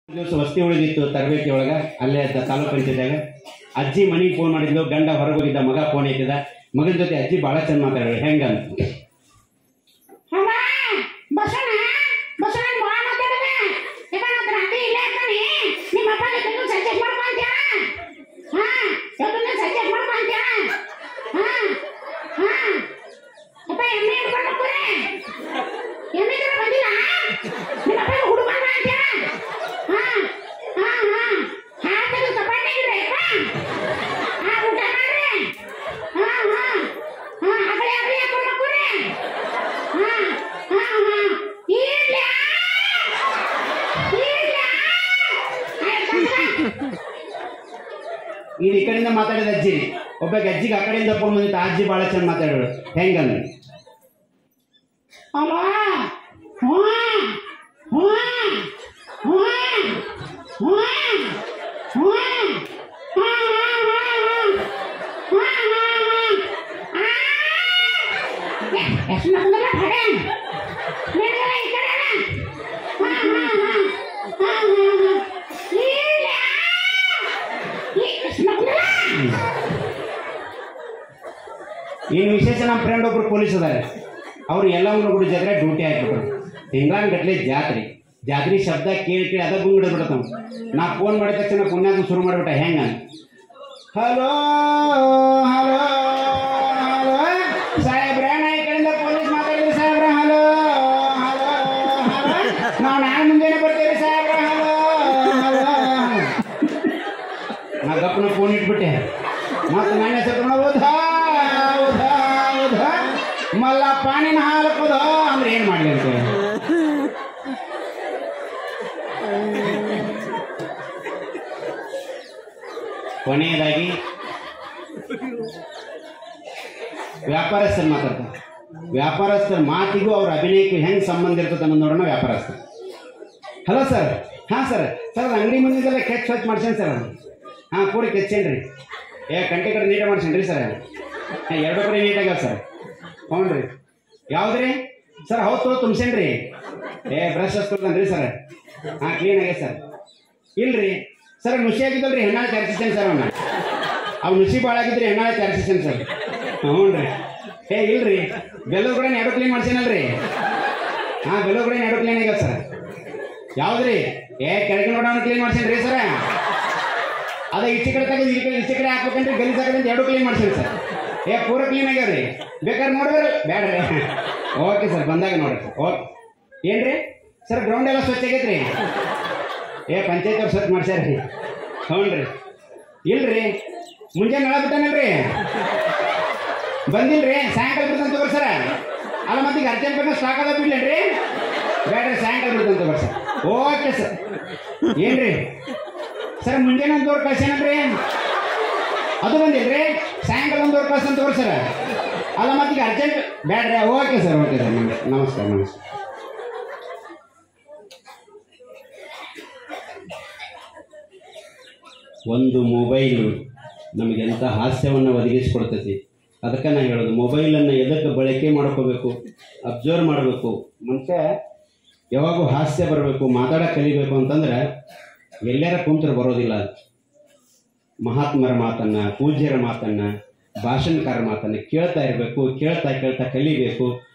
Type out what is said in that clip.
ದಿವಸ ವಸ್ತಿ ಉಳಿದಿತ್ತು ತರಬೇತಿ ಒಳಗ ಅಲ್ಲೇ ತ- ತಾಲೂಕ್ ಪಂಚಾಯತ್ಯಾಗ ಅಜ್ಜಿ ಮನೆಗೆ ಫೋನ್ ಮಾಡಿದ್ಲು ಗಂಡ ಹೊರಗೆ ಹೋಗಿದ್ದ ಮಗ ಫೋನ್ ಐತಿದ ಮಗನ ಜೊತೆ ಅಜ್ಜಿ ಭಾಳ ಚಂದ ಮಾತಾಡೋಳು ಹೆಂಗಂತ ಅಮ್ಮ ಬಸಣ್ಣ ಬಸಣ್ಣ ಬಾ ಮಾತಾಡದ ಈಗ ನನ್ನ ರಾತ್ರಿ ಇಲ್ಲೇ ಇರ್ತಾನೆ ನಿಮ್ಮ ಅಪ್ಪ ಜೊತೆಗೂ ಸಜ್ಜೆಟ್ ಮಾಡ್ಕೊಂತ್ಯಾ ಹಾ ಇವತ್ತು ಸಜ್ಜೆಟ್ ಮಾಡ್ಕೊಂತ್ಯಾ ಹಾ ಹಾ ಅಪ್ಪ ಎಮ್ಮೆ ಹಿಡ್ಕೊಂಡು ಹೋಗ್ರೆ ಎಮ್ಮೆ ತರ ಬಂದಿಲ್ಲ ನಿಮ್ಮ ಅಪ್ಪ ಹುಡುಗ ಅಂತ್ಯಾ ಹಾ ಹಾ ಹಾ ಹಾ ತೆಗೆದು ಕಪಾಟೆ ಇಡ್ರಿ ಅಪ್ಪ ಹಾ ಊಟ ಮಾಡ್ರಿ ಹಾ ಹಾ ಹಾ ಅಗಳೆ ಅಗಳೆ ಹಾಕೊಂಡು ಹೋಗ್ರಿ ಹಾ ಹಾ ಹಾ ಇರ್ಲ್ಯಾ ಇರ್ಲ್ಯಾ ಇದು ಈ ಕಡೆಯಿಂದ ಮಾತಾಡಿದ ಅಜ್ಜಿ ಒಬ್ಬ ಅಜ್ಜಿಗೆ ಆ ಕಡೆಯಿಂದ ಫೋನ್ ಬಂದಿತ್ತು ಆ ಅಜ್ಜಿ ಭಾಳ ಚಂದ ಮಾತಾಡೋಳು ಹೆಂಗಂದ್ರೆ ಅಲ್ಲ ಹ್ಞೂ ಹ್ಞೂ ಹ್ಞೂ ಹ್ಞೂ ಹ್ಞೂ ಹಾ ಹಾ ಹಾ ಹಾ ಹಾ ಹಾ ಹಾ ಎಷ್ಟು ನಕ್ಕದಲ್ಲ ಭಡೆ ನಡೆಯಲ್ಲ ಈ ಕಡೆ ಅಣ್ಣ. ಹಾ ಹಾ ಹಾ ಹಾ ಹಾ ಹಾ ಇಲ್ಲ ಎಷ್ಟು ನಕ್ಕದಲ್ಲ ಏನು ವಿಶೇಷ ನಮ್ಮ ಫ್ರೆಂಡ್ ಒಬ್ರು ಪೊಲೀಸ್ ಅದಾರೆ ಅವ್ರು ಎಲ್ಲವನ್ನು ಗುಡಿ ಜಾತ್ರೆ ಡ್ಯೂಟಿ ಹಾಕ್ಬಿಟ್ರು ತಿಂಗಳಾನ್ಗಟ್ಲೆ ಜಾತ್ರೆ ಜಾತ್ರೆ ಶಬ್ದ ಕೇಳಿ ಕೇಳಿ ಅದ ಗುಂಗ್ ಹಿಡಿದ್ಬಿಡ್ತಾವ ನಾ ಫೋನ್ ಮಾಡಿದ ತಕ್ಷಣ ಪುಣ್ಯಾಗ ಶುರು ಮಾಡಿಬಿಟ್ಟ ಹೆಂಗ ಹಲೋ ಹಲೋ ಹಲೋ ಸಾಹೇಬ್ರೆ ನಾ ಈ ಕಡೆಯಿಂದ ಪೊಲೀಸ್ ಮಾತಾಡಿದ್ರಿ ಸಾಹೇಬ್ರ ಹಲೋ ಹಲೋ ಹಲೋ ನಾವು ನಾಳೆ ಮುಂಜಾನೆ ಬರ್ತೀವಿ ಸಾಹೇಬ್ರ ಹಲೋ ಹಲೋ ನಾ ಗಪ್ಪನ ಫೋನ್ ಇಟ್ಬಿಟ್ಟೆ ಮತ್ತೆ ನನ್ನ ಹೆಸರು ಹೌದಾ ಹೌದಾ ಹೌದಾ ಮಲ್ಲ ಪಾಣಿನ ಹಾಲು ಕುದ ಅಂದ್ರೆ ಏನು ಮಾಡಲಿ ಅಂತ ಕೊನೆಯದಾಗಿ ವ್ಯಾಪಾರಸ್ಥರು ಮಾತಾಡ್ತಾರೆ ವ್ಯಾಪಾರಸ್ಥರ ಮಾತಿಗೂ ಅವ್ರ ಅಭಿನಯಕ್ಕೂ ಹೆಂಗೆ ಸಂಬಂಧ ಇರ್ತದೆ ಅನ್ನೋದು ನೋಡೋಣ ವ್ಯಾಪಾರಸ್ಥರು ಹಲೋ ಸರ್ ಹಾಂ ಸರ್ ಸರ್ ಅದು ಅಂಗಡಿ ಮುಂದಿದ್ದೆಲ್ಲ ಕೆಚ್ ಸ್ವಚ್ಛ ಮಾಡ್ಸೇನ್ ಸರ್ ಅದು ಹಾಂ ಪೂರಿ ಕೆಚ್ಚೇನ್ರಿ ಏ ಕಂಟಿ ಕಡೆ ನೀಟಾಗಿ ಮಾಡ್ಸೇನ್ರಿ ಸರ್ ಹಾಂ ಎರಡು ಕಡೆ ನೀಟಾಗ ಸರ್ ಹ್ಞೂ ರೀ ಯಾವ್ದು ಸರ್ ಹೌದು ತೋ ತುಂಬ್ಸೇನ್ರಿ ಏ ಬ್ರಷ್ ಹಚ್ಕೊಳ್ತಾನ್ರಿ ಸರ್ ಹಾಂ ಕ್ಲೀನ್ ಆಗೈತೆ ಸರ್ ಇಲ್ರಿ ಸರ್ ನುಸಿ ಆಗಿದ್ದಲ್ರಿ ಹೆಣ್ಣಾಳೆ ತರಿಸಿದ್ದೇನೆ ಸರ್ ಅವನ್ನ ಅವ್ ನುಸಿ ಭಾಳ ಆಗಿದ್ರಿ ಹೆಣ್ಣಾಳೆ ತರಿಸಿದ್ದೇನೆ ಸರ್ ಹ್ಞೂ ರೀ ಏ ಇಲ್ರಿ ಬೆಲ್ಲದ ಕೂಡ ಎರಡು ಕ್ಲೀನ್ ಮಾಡ್ಸೇನಲ್ರಿ ಹಾಂ ಬೆಲ್ಲದ ಕೂಡ ಎರಡು ಕ್ಲೀನ್ ಆಗ್ಯಾವ ಸರ್ ಯಾವ್ದ್ರಿ ಏ ಕೆಳಗೆ ನೋಡೋಣ ಕ್ಲೀನ್ ಮಾಡ್ಸೇನ್ರಿ ಸರ ಅದ ಈಚೆ ಕಡೆ ತೆಗೆದು ಈ ಕಡೆ ಈಚೆ ಕಡೆ ಹಾಕ್ಬೇಕಂದ್ರೆ ಗಲೀಜ್ ಹಾಕಂತ ಎರಡು ಕ್ಲೀನ್ ಮಾಡ್ಸೇನಿ ಸರ್ ಏ ಪೂರ ಕ್ಲೀನ್ ಆಗ್ಯಾವ್ರಿ ಬೇಕಾದ್ರೆ ನೋಡಿದ್ರಿ ಬೇಡ್ರಿ ಓಕೆ ಸರ್ ಬಂದಾಗ ನೋಡ್ರಿ ಸರ್ ಓಕೆ ಏನ್ರಿ ಸರ್ ಗ್ರೌಂಡ್ ಎಲ್ಲ ಸ್ವಚ್ಛ ಆಗೈತ್ರಿ ಏ ಪಂಚಾಯತ್ ಅವ್ರು ಸ್ವಚ್ಛ ಮಾಡ್ಸ್ಯಾರ್ರಿ ಹ್ಞೂ ರೀ ಇಲ್ರಿ ಮುಂಜಾನೆ ನಳ ಬಿಟ್ಟಾನಲ್ರಿ ಬಂದಿಲ್ರಿ ಸಾಯಂಕಾಲ ಬಿಡ್ತಾನೆ ತಗೋರಿ ಸರ ಅಲ್ಲ ಮತ್ತೆ ಈಗ ಅರ್ಜೆಂಟ್ ಬೇಕಾದ್ರೆ ಸ್ಟಾಕ್ ಅದ ಬಿಡ್ಲೇನ್ರಿ ಬೇಡ್ರಿ ಸಾಯಂಕಾಲ ಬಿಡ್ತಾನೆ ತಗೋರಿ ಸರ್ ಓಕೆ ಸರ್ ಏನ್ರಿ ಸರ್ ಮುಂಜಾನೆ ಒಂದು ದೂರ ಕಳ್ಸೇನಲ್ರಿ ಅದು ಬಂದಿಲ್ರಿ ಸಾಯಂಕಾಲ ಒಂದು ದೂರ ಕಳ್ಸಂತ ತಗೋರಿ ಸರ್ ಅಲ್ಲ ಮತ್ತೆ ಈಗ ಅರ್ಜೆಂಟ್ ಬೇಡ್ರಿ ಓಕೆ ಸರ್ ಓಕೆ ಸರ್ ನಮಸ್ಕಾರ ನಮಸ್ಕಾರ ಒಂದು ಮೊಬೈಲು ನಮಗೆ ಎಂಥ ಹಾಸ್ಯವನ್ನು ಒದಗಿಸಿಕೊಡ್ತೈತಿ ಅದಕ್ಕೆ ನಾನು ಹೇಳೋದು ಮೊಬೈಲನ್ನು ಎದಕ್ಕೆ ಬಳಕೆ ಮಾಡ್ಕೋಬೇಕು ಅಬ್ಸರ್ವ್ ಮಾಡಬೇಕು ಮನುಷ್ಯ ಯಾವಾಗೂ ಹಾಸ್ಯ ಬರಬೇಕು ಮಾತಾಡೋಕೆ ಕಲಿಬೇಕು ಅಂತಂದ್ರೆ ಎಲ್ಲಾರ ಕುಂತರು ಬರೋದಿಲ್ಲ ಅದು ಮಹಾತ್ಮರ ಮಾತನ್ನು ಪೂಜ್ಯರ ಮಾತನ್ನು ಭಾಷಣಕಾರರ ಮಾತನ್ನು ಕೇಳ್ತಾ ಇರಬೇಕು ಕೇಳ್ತಾ ಕೇಳ್ತಾ ಕಲಿಬೇಕು